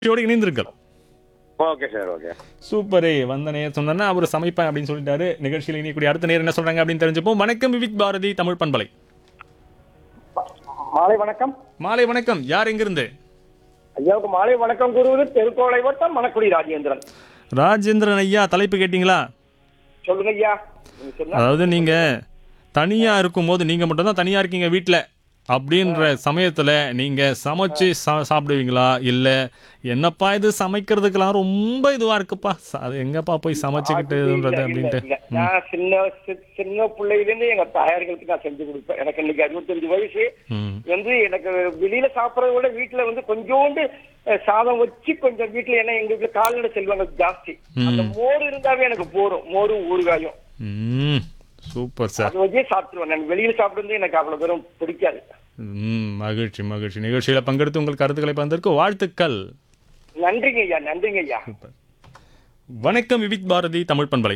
நிகழ்ச்சியோடு இணைந்திருங்கள் okay sir okay சூப்பரே வந்தனே சொன்னா அவர் சமைப்பேன் அப்படின்னு சொல்லிட்டாரு நிகழ்ச்சியில் இணையக்கூடிய அடுத்த நேரம் என்ன சொல்றாங்க அப்படின்னு தெரிஞ்சுப்போம் வணக்கம் விவிக் பாரதி தமிழ் பண்பலை மாலை வணக்கம் மாலை வணக்கம் யார் எங்கிருந்து ஐயாவுக்கு மாலை வணக்கம் கூறுவது தெருக்கோளை வட்டம் மணக்குடி ராஜேந்திரன் ராஜேந்திரன் ஐயா தலைப்பு கேட்டிங்களா சொல்லுங்க ஐயா நீங்க சொன்னா அதாவது நீங்க தனியா இருக்கும்போது நீங்க மட்டும் தான் தனியா இருக்கீங்க வீட்ல அப்படின்ற சமயத்துல நீங்க சமைச்சு சா- சாப்பிடுவீங்களா இல்ல என்னப்பா இது சமைக்கிறதுக்கெல்லாம் ரொம்ப இதுவா இருக்குப்பா ச- அது எங்கப்பா போய் சமைச்சுக்கிட்டு இல்ல, இதுன்றது இல்ல, அப்படின்ட்டு இல்ல. நான் சின்ன சி- சின்ன பிள்ளையிலேருந்து எங்க தாயார்களுக்கு நான் செஞ்சு கொடுப்பேன் எனக்கு இன்னைக்கு அறுபத்தஞ்சு வயசு ம் வந்து எனக்கு வெளியில சாப்பிடறத விட வீட்டுல வந்து கொஞ்சோண்டு அஹ், சாதம் வச்சு கொஞ்சம் வீட்டுல ஏன்னா எங்க வீட்டுல கால்நடை செல்வாங்க ஜாஸ்தி அந்த மோர் இருந்தாவே எனக்கு போரும் மோரும் ஊறுகாயும் ம் சூப்பர் சார் அது வச்சே சாப்பிட்டுருவேன் நான் வெளியில சாப்பிடுறது எனக்கு அவ்வளவு தூரம் பிடிக்காது ம் மகிழ்ச்சி மகிழ்ச்சி நிகழ்ச்சியில பங்கெடுத்து உங்கள் கருத்துக்களை பகிர்ந்ததற்கு வாழ்த்துக்கள் நன்றிங்க ஐயா நன்றிங்க ஐயா வணக்கம் விவிக் பாரதி தமிழ் பண்பலை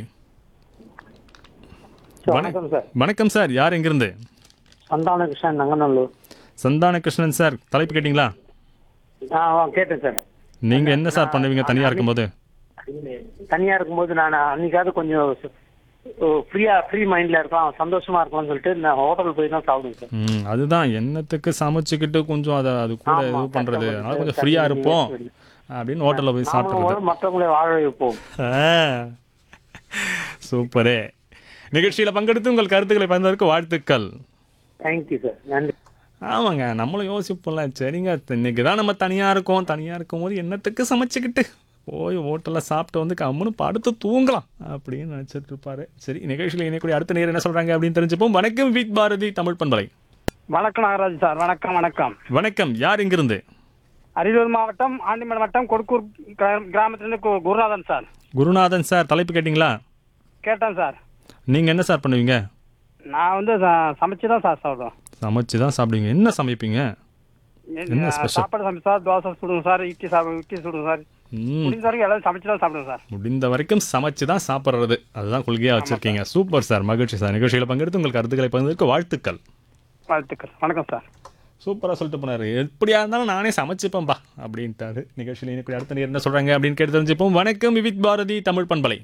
வணக்கம் சார் வணக்கம் சார் யார் எங்கிருந்து சந்தான கிருஷ்ணன் நங்கநல்லூர் சந்தான கிருஷ்ணன் சார் தலைப்பு கேட்டிங்களா ஆ ஆ, கேட்டேன் சார் நீங்க என்ன சார் பண்ணுவீங்க தனியா இருக்கும்போது தனியா இருக்கும்போது நான் அன்னைக்காவது கொஞ்சம் ஃப்ரீயா ஃப்ரீ மைண்ட்ல இருக்கலாம் சந்தோஷமா இருக்கலாம்னு சொல்லிட்டு நான் ஹோட்டல் போய் தான் சாப்பிடுவேன் சார் ம் அதுதான் என்னத்துக்கு சமைச்சுக்கிட்டு கொஞ்சம் அதை அது கூட ஆமா, இது பண்றது கஷ்டப்பட்டு அதனால கொஞ்சம் தண்ணி ஃப்ரீயா இருப்போம் வெளியே அப்படின்னு ஹோட்டல்ல போய் சாப்பிடுறது நாமளும் மற்றவங்களை வாழ வைப்போம் ஆ. சூப்பரே நிகழ்ச்சியில பங்கெடுத்து உங்கள் கருத்துக்களை பகிர்ந்ததற்கு வாழ்த்துக்கள் தேங்க்யூ சார் நன்றி ஆமாங்க நம்மளும் யோசிப்போம்ல சரிங்க இன்னைக்கு தான் நம்ம தனியாக இருக்கோம் தனியாக இருக்கும்போது என்னத்துக்கு சமைச்சுக்கிட்டு போய் ஹோட்டலில் சாப்பிட்டு வந்து கம்முன்னு படுத்து தூங்கலாம் அப்படின்னு நினச்சிட்டு இருப்பாரு சரி நிகழ்ச்சியில் இணையக்கூடிய அடுத்த நேரம் என்ன சொல்கிறாங்க அப்படின்னு தெரிஞ்சுப்போம் வணக்கம் வீட் பாரதி தமிழ் பண்பலை வணக்கம் நாகராஜ் சார் வணக்கம் வணக்கம் வணக்கம் யார் இங்கிருந்து அரியலூர் மாவட்டம் ஆண்டிமலை வட்டம் கொடுக்கூர் கிரா- கிராமத்திலிருந்து கு- குருநாதன் சார் குருநாதன் சார் தலைப்பு கேட்டிங்களா கேட்டேன் சார் நீங்கள் என்ன சார் பண்ணுவீங்க நான் வந்து ச- சமைச்சு தான் சார் சாப்பிடுவேன் சமைச்சு தான் சாப்பிடுவீங்க என்ன சமைப்பீங்க என்ன நான் special? சாப்பாடு சமைச்சு சார் தோசை சுடுவேன் சார் இட்லி சாப்பிடுவேன் இட்லி சுடுவேன் சார் ம் முடிஞ்ச வரைக்கும் எல்லாம் சமைச்சு தான் சாப்பிடுவேன் சார் முடிந்த வரைக்கும் சமைச்சு தான் சாப்பிட்றது அதுதான் கொள்கையாக வச்சுருக்கீங்க சூப்பர் சார் மகிழ்ச்சி சார் நிகழ்ச்சியில் பங்கெடுத்து உங்கள் கருத்துக்களை பகிர்ந்ததற்கு வாழ்த்துக்கள் வாழ்த்துக்கள் வணக்கம் சார் சூப்பராக சொல்லிட்டு போனாரு எப்படியா இருந்தாலும் நானே சமைச்சுப்பேன்பா அப்படின்ட்டாரு நிகழ்ச்சியில் இன்னைக்கு அடுத்த நேரம் என்ன சொல்றாங்க அப்படின்னு கேட்டு தெரிஞ்சுப்போம் வணக்கம் விவிக் பாரதி தமிழ் பண்பலை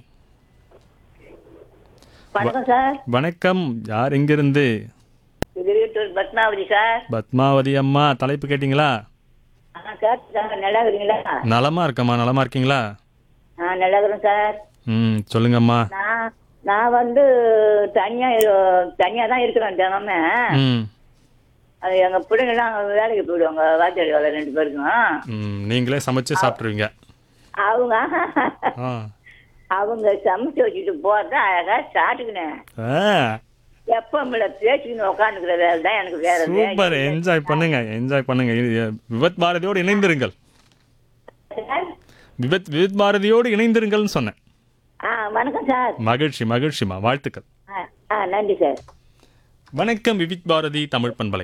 வணக்கம் சார் வணக்கம் யார் எங்கிருந்து திருவிட்டூர் பத்மாவதி சார் பத்மாவதி அம்மா தலைப்பு கேட்டிங்களா ஆ கேட்டு சார் நல்லா இருக்கிறீங்களா நலமா இருக்கம்மா நலமா இருக்கீங்களா ஆ நல்லா இருக்கிறேன் சார் ம் சொல்லுங்கம்மா நான் நான் வந்து தனியா தனியா தான் இருக்கிறேன் தினமே ம் அது எங்க பிள்ளைங்கலாம் வேலைக்கு போயிடுவாங்க வாத்தியாடி வேலை ரெண்டு பேருக்கும் ம் நீங்களே சமைச்சு சாப்பிட்ருவீங்க அவங்க ஆ அவங்க சமைச்சு வச்சுட்டு போறத அழகா சாப்பிட்டுக்கினேன் ஆ எப்போ நம்மள பேசிக்கின்னு உட்காந்துக்கிற வேலை தான் எனக்கு வேற சூப்பர் என்ஜாய் பண்ணுங்க என்ஜாய் பண்ணுங்க இது, விவத் பாரதியோடு இணைந்திருங்கள் சார் விவத் விவத் பாரதியோடு இணைந்திருங்கள்னு சொன்னேன் ஆ வணக்கம் சார் மகிழ்ச்சி மகிழ்ச்சிமா வாழ்த்துக்கள் ஆ ஆ நன்றி சார் வணக்கம் விவிக் பாரதி தமிழ் பண்பலை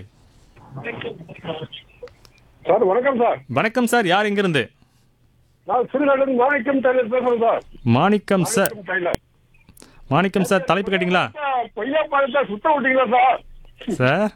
சார் வணக்கம் சார் வணக்கம் சார் யார் எங்கிருந்து நான் சிறுநகர் மாணிக்கம் டெய்லர் பேசுறேன் sir Manickam sir tailor Manickam sir தலைப்பு கேட்டிங்களா பொய்யா பழத்தை சுத்த விட்டீங்களா சார் சார்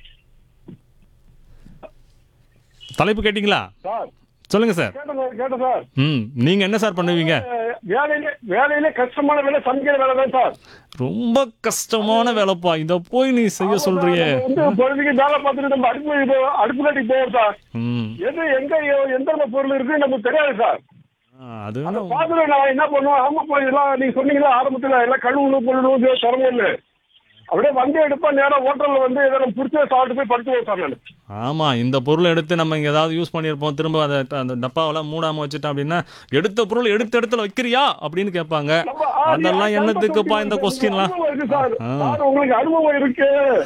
தலைப்பு கேட்டிங்களா சார் சொல்லுங்க சார் கேட்டேன் சார் கேட்டேன் சார் ம் நீங்க என்ன சார் பண்ணுவீங்க அஹ், வேலையில வேலையில கஷ்டமான வேலை சமைக்கிற வேலை தான் சார் ரொம்ப கஷ்டமான வேலைப்பா இத போய் நீ செய்ய சொல்றியே நம்ம வந்து பொழுதுக்கு வேலை பார்த்துட்டு நம்ம அடுப்பு இது- அடுப்பு கட்டி போவோம் சார் ம் எது எங்க எந்த பொருள் இருக்கு நமக்கு தெரியாது சார் ஆ, அது அந்த வேணா பாத்துல நான் என்ன பண்ணுவேன் ஆமா போய் எல்லாம் நீங்க சொன்னீங்களா ஆரம்பத்துல எல்லாம் கழுவுணும் பொழுது திறமைன்னு அப்படியே வண்டி எடுப்பா நேரம் ஹோட்டல்ல வந்து ஏதோ நம்ம பிடிச்ச சாப்பிட்டு போய் படுத்துவோம் சார் நான் ஆமா இந்த பொருளை எடுத்து நம்ம இங்க ஏதாவது யூஸ் பண்ணியிருப்போம் திரும்ப அதை அந்த டப்பாவெல்லாம் மூடாம வச்சுட்டோம் அப்படின்னா எடுத்த பொருள் எடுத்த இடத்துல வைக்கிறியா அப்படின்னு கேட்பாங்க நம்ம, ஆ, நீ அதெல்லாம் அந்த என்னத்துக்குப்பா இந்த உங்களுக்கு கொஸ்டின்லாம் அனுபவம் இருக்கு சார் ஆ. சார், உங்களுக்கு அனுபவம் இருக்கு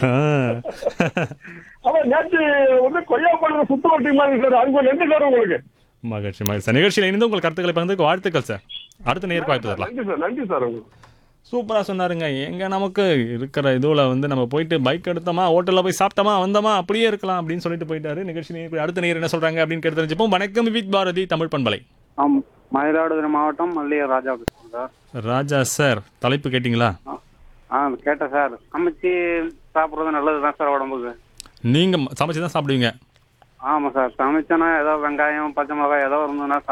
அவன் நேற்று வந்து கொய்யா பழம் சுத்த ஒட்டி மாதிரி சார் அதுக்கு நன்றி சார் உங்களுக்கு மகிழ்ச்சி மகிழ்ச்சி சார் நிகழ்ச்சியில் இணைந்து உங்கள் கருத்துக்களை பகிர்ந்ததுக்கு வாழ்த்துக்கள் சார் அடுத்த நேருக்கு வாய்ப்பு தரலாம் நன்றி சார் நன்றி சார் உங்களுக்கு சூப்பராக சொன்னாருங்க எங்க நமக்கு இருக்கிற இதுவில் வந்து நம்ம போயிட்டு பைக் எடுத்தோமா ஹோட்டலில் போய் சாப்பிட்டோமா வந்தோமா அப்படியே இருக்கலாம் அப்படின்னு சொல்லிட்டு போயிட்டாரு நிகழ்ச்சி நேயர்கள் அடுத்த நேர் என்ன சொல்றாங்க அப்படின்னு கேட்டு தெரிஞ்சுப்போம் வணக்கம் வித் பாரதி தமிழ் பண்பலை ஆம் மயிலாடுதுறை மாவட்டம் மல்லிகை ராஜா பேசுகிறேன் சார் ராஜா சார் தலைப்பு கேட்டிங்களா ஆ கேட்டேன் சார் சமைச்சு சாப்பிட்றது நல்லது தான் சார் உடம்புக்கு நீங்க சமைச்சு தான் சாப்பிடுவீங்க ஆமாம் சார் சமைச்சேன்னா ஏதோ வெங்காயம் பச்சை மிளகாய் ஏதோ இருந்ததுன்னா